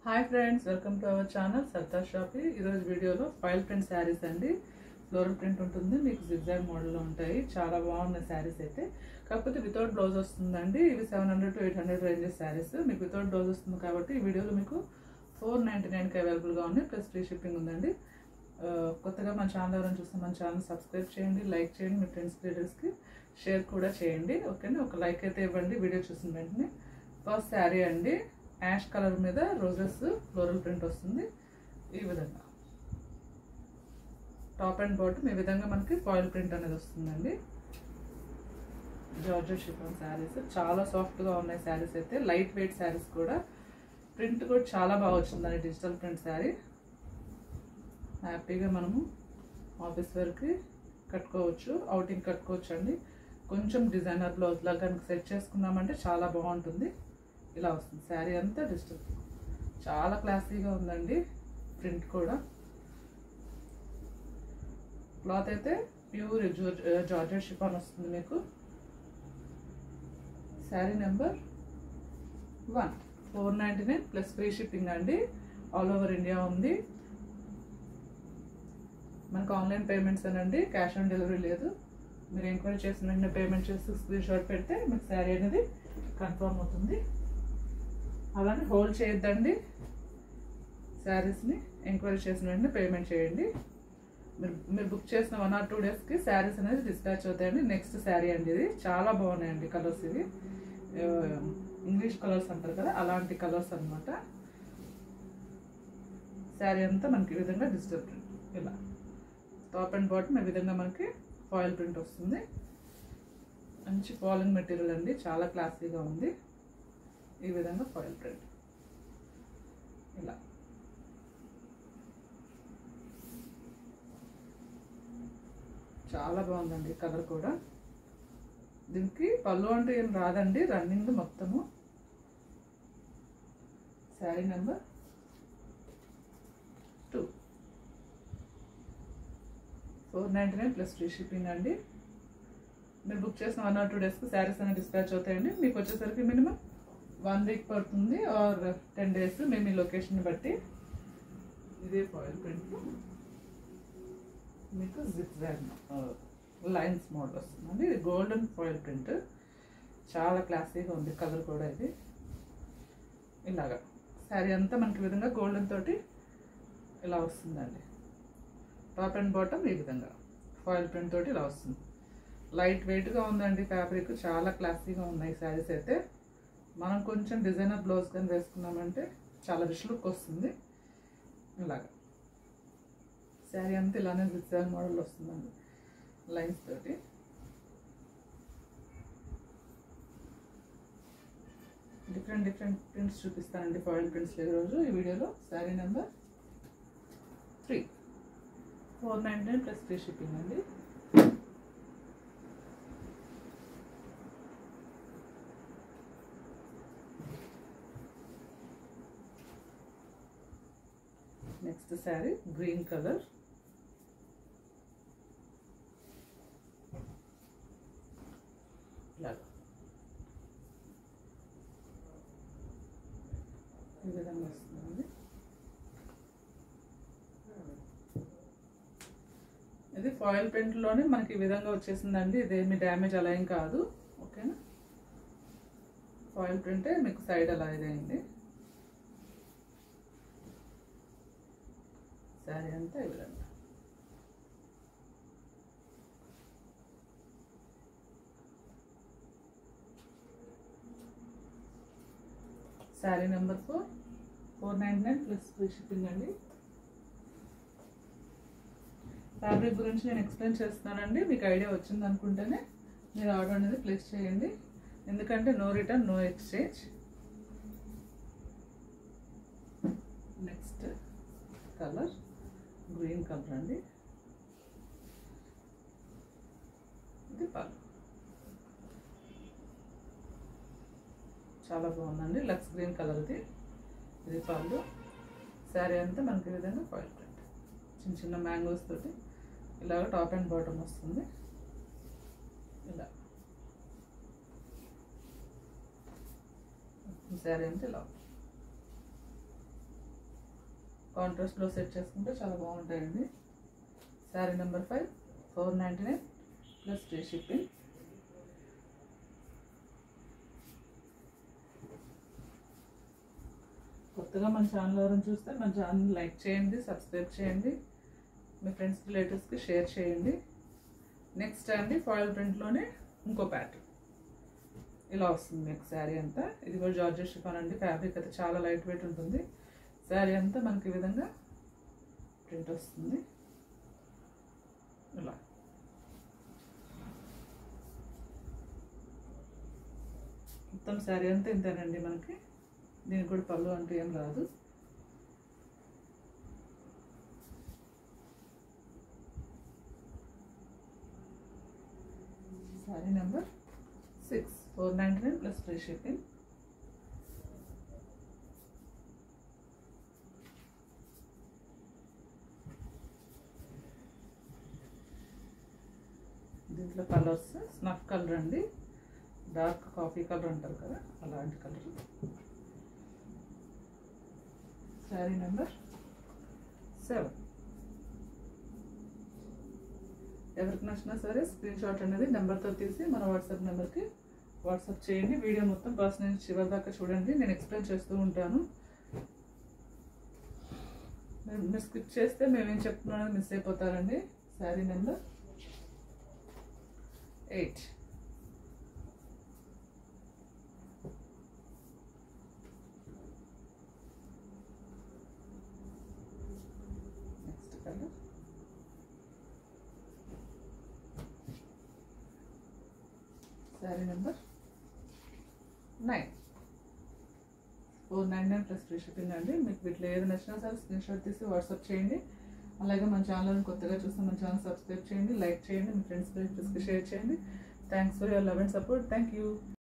hi friends welcome to our channel Sarda షాపి ఈరోజు వీడియోలో ఫైల్ ప్రింట్ శారీస్ అండి ఫ్లోరల్ ప్రింట్ ఉంటుంది మీకు జిగ్జాగ్ మోడల్లో ఉంటాయి చాలా బాగున్నాయి శారీస్ అయితే కాకపోతే వితౌట్ బ్లౌజ్ వస్తుందండి ఇవి seven hundred to eight hundred ranges saris మీకు వితౌట్ బ్లౌజ్ వస్తుంది కాబట్టి ఈ వీడియోలో మీకు ఫోర్ నైంటీ నైన్కి అవైలబుల్గా ఉన్నాయి ప్లస్ ఫ్రీ షిప్పింగ్ ఉందండి ఆ, కొత్తగా మన ఛానల్ ఎవరైనా చూస్తే మన ఛానల్ సబ్స్క్రైబ్ చేయండి లైక్ చేయండి మీ ఫ్రెండ్స్ లీడర్స్కి షేర్ కూడా చేయండి ఓకేనా ఒక లైక్ అయితే ఇవ్వండి వీడియో చూసిన వెంటనే ఫస్ట్ శారీ అండి యాష్ కలర్ మీద రోజెస్ ఫ్లోరల్ ప్రింట్ వస్తుంది ఈ విధంగా టాప్ అండ్ బాటమ్ ఈ విధంగా మనకి ఫాయిల్ ప్రింట్ అనేది వస్తుందండి జార్జెట్ షిఫాన్ శారీస్ చాలా సాఫ్ట్గా ఉన్నాయి శారీస్ అయితే లైట్ వెయిట్ శారీస్ కూడా ప్రింట్ కూడా చాలా బాగా వచ్చిందండి డిజిటల్ ప్రింట్ శారీ హ్యాపీగా మనము ఆఫీస్ వేర్కి కట్టుకోవచ్చు అవుటింగ్ కట్టుకోవచ్చు అండి కొంచెం డిజైనర్ బ్లౌజ్ లాగా కనుక సెట్ చేసుకున్నామంటే చాలా బాగుంటుంది ఇలా వస్తుంది శారీ అంతా డిజిటల్ చాలా క్లాసీగా ఉందండి ప్రింట్ కూడా క్లాత్ అయితే ప్యూర్ జార్జెట్ షిఫాన్ వస్తుంది మీకు sari number one four ninety nine plus free shipping అండి ఆల్ ఓవర్ ఇండియా ఉంది మనకు ఆన్లైన్ పేమెంట్స్ అనండి క్యాష్ ఆన్ డెలివరీ లేదు మీరు ఎంక్వైరీ చేసిన వెంటనే పేమెంట్ చేసి స్క్రీన్ షాట్ పెడితే మీకు శారీ అనేది కన్ఫర్మ్ అవుతుంది అలానే హోల్డ్ చేయొద్దండి శారీస్ని ఎంక్వైరీ చేసిన వెంటనే పేమెంట్ చేయండి మీరు మీరు బుక్ చేసిన వన్ ఆర్ టూ డేస్కి శారీస్ అనేది డిస్పాచ్ అవుతాయండి నెక్స్ట్ శారీ అండి ఇది చాలా బాగున్నాయండి కలర్స్ ఇవి ఆ, ఇంగ్లీష్ కలర్స్ అంటారు కదా అలాంటి కలర్స్ అన్నమాట శారీ అంతా మనకి ఈ విధంగా డిజిటల్ ప్రింట్ ఇలా టాప్ అండ్ బాటమ్ ఈ విధంగా మనకి ఫాయిల్ ప్రింట్ వస్తుంది మంచి ఫాలింగ్ మెటీరియల్ అండి చాలా క్లాసీగా ఉంది ఈ విధంగా ఫాయిల్ ప్రింట్ ఇలా చాలా బాగుందండి కలర్ కూడా దీనికి పళ్ళు అంటే ఏం రాదండి రన్నింగ్ మొత్తము sari number two four ninety nine plus free shipping అండి మీరు బుక్ చేసిన వన్ ఆర్ టూ డేస్కి శారీస్ అనేవి డిస్పాచ్ అవుతాయండి మీకు వచ్చేసరికి మినిమం వన్ వీక్ పడుతుంది ఆర్ టెన్ డేస్ మేము ఈ లొకేషన్ బట్టి ఇదే ఫాయిల్ ప్రింట్ మీకు జిప్ లైన్స్ మోడల్ వస్తుందండి ఇది గోల్డెన్ ఫాయిల్ ప్రింట్ చాలా క్లాసీగా ఉంది కలర్ కూడా ఇది ఇలాగా శారీ అంతా మనకి ఈ విధంగా గోల్డెన్ తోటి ఇలా వస్తుందండి టాప్ అండ్ బాటమ్ ఈ విధంగా ఫాయిల్ ప్రింట్ తోటి ఇలా వస్తుంది లైట్ వెయిట్గా ఉందండి ఫ్యాబ్రిక్ చాలా క్లాసీగా ఉన్నాయి శారీస్ అయితే మనం కొంచెం డిజైనర్ బ్లౌజ్ కానీ వేసుకున్నామంటే చాలా రిచ్ లుక్ వస్తుంది ఇలాగా శారీ అంతా ఇలానే జిగ్జాగ్ మోడల్ వస్తుందండి లైన్స్ తోటి డిఫరెంట్ డిఫరెంట్ ప్రింట్స్ చూపిస్తానండి ఫాయిల్ ప్రింట్స్ ఈరోజు ఈ వీడియోలో sari number three four ninety nine plus free shipping అండి నెక్స్ట్ శారీ గ్రీన్ కలర్ ఇలాగా ఈ విధంగా వస్తుందండి ఇది ఫాయిల్ ప్రింట్లోనే మనకి ఈ విధంగా వచ్చేసిందండి ఇదేమి డ్యామేజ్ అలా ఏం కాదు ఓకేనా ఫాయిల్ ప్రింటే మీకు సైడ్ అలా ఇదైంది శారీ అంతా ఈ విధంగా sari number four four nine nine plus free shipping అండి ఫ్యాబ్రిక్ గురించి నేను ఎక్స్ప్లెయిన్ చేస్తున్నానండి మీకు ఐడియా వచ్చింది అనుకుంటేనే మీరు ఆర్డర్ అనేది ప్లేస్ చేయండి ఎందుకంటే no return no exchange next colour green colour అండి ఇది పళ్ళు చాలా బాగుందండి లక్స్ గ్రీన్ కలర్ ఇది ఇది పళ్ళు శారీ అంతా మనకి ఈ విధంగా ఫాయిల్ ప్రింట్ చిన్న చిన్న మ్యాంగోస్ తోటి ఇలాగ టాప్ అండ్ బాటమ్ వస్తుంది ఇలా శారీ అంతా ఇలా కాంట్రాస్ట్లో సెట్ చేసుకుంటే చాలా బాగుంటాయండి sari number five four ninety nine plus free shipping కొత్తగా మన ఛానల్ ఎవరైనా చూస్తే మన ఛానల్ లైక్ చేయండి సబ్స్క్రైబ్ చేయండి మీ ఫ్రెండ్స్ రిలేటివ్స్కి షేర్ చేయండి నెక్స్ట్ అండి ఫాయిల్ ప్రింట్లోనే ఇంకో ప్యాటర్న్ ఇలా వస్తుంది మీకు శారీ అంతా ఇది కూడా జార్జెట్ షిఫాన్ అండి ఫ్యాబ్రిక్ అయితే చాలా లైట్ వెయిట్ ఉంటుంది శారీ అంతా మనకి ఈ విధంగా ప్రింట్ వస్తుంది ఇలా మొత్తం శారీ అంతా ఇంతేనండి మనకి దీనికి కూడా పళ్ళు అంటూ ఏం రాదు sari number six four ninety nine plus free shipping దీంట్లో కలర్స్ స్నఫ్ కలర్ అండి డార్క్ కాఫీ కలర్ అంటారు కదా అలాంటి కలర్ శారీ నెంబర్ సెవెన్ ఎవరికి నచ్చినా సరే స్క్రీన్ షాట్ అనేది నెంబర్తో తీసి మన వాట్సాప్ నెంబర్కి వాట్సాప్ చేయండి వీడియో మొత్తం ఫస్ట్ నుంచి చివరి దాకా చూడండి నేను ఎక్స్ప్లెయిన్ చేస్తూ ఉంటాను మీరు మీరు స్కిప్ చేస్తే మేమేం చెప్తున్నామో మిస్ అయిపోతారండి sari number eight next colour sari number nine four nine nine plus free shipping అండి మీకు వీటిలో ఏది నచ్చినా సరే స్క్రీన్ షాట్ తీసి వాట్సాప్ చేయండి అలాగే మన ఛానల్ని కొత్తగా చూస్తే మన ఛానల్ సబ్స్క్రైబ్ చేయండి లైక్ చేయండి మీ ఫ్రెండ్స్ రిలేటివ్స్కి షేర్ చేయండి thanks for your love and support thank you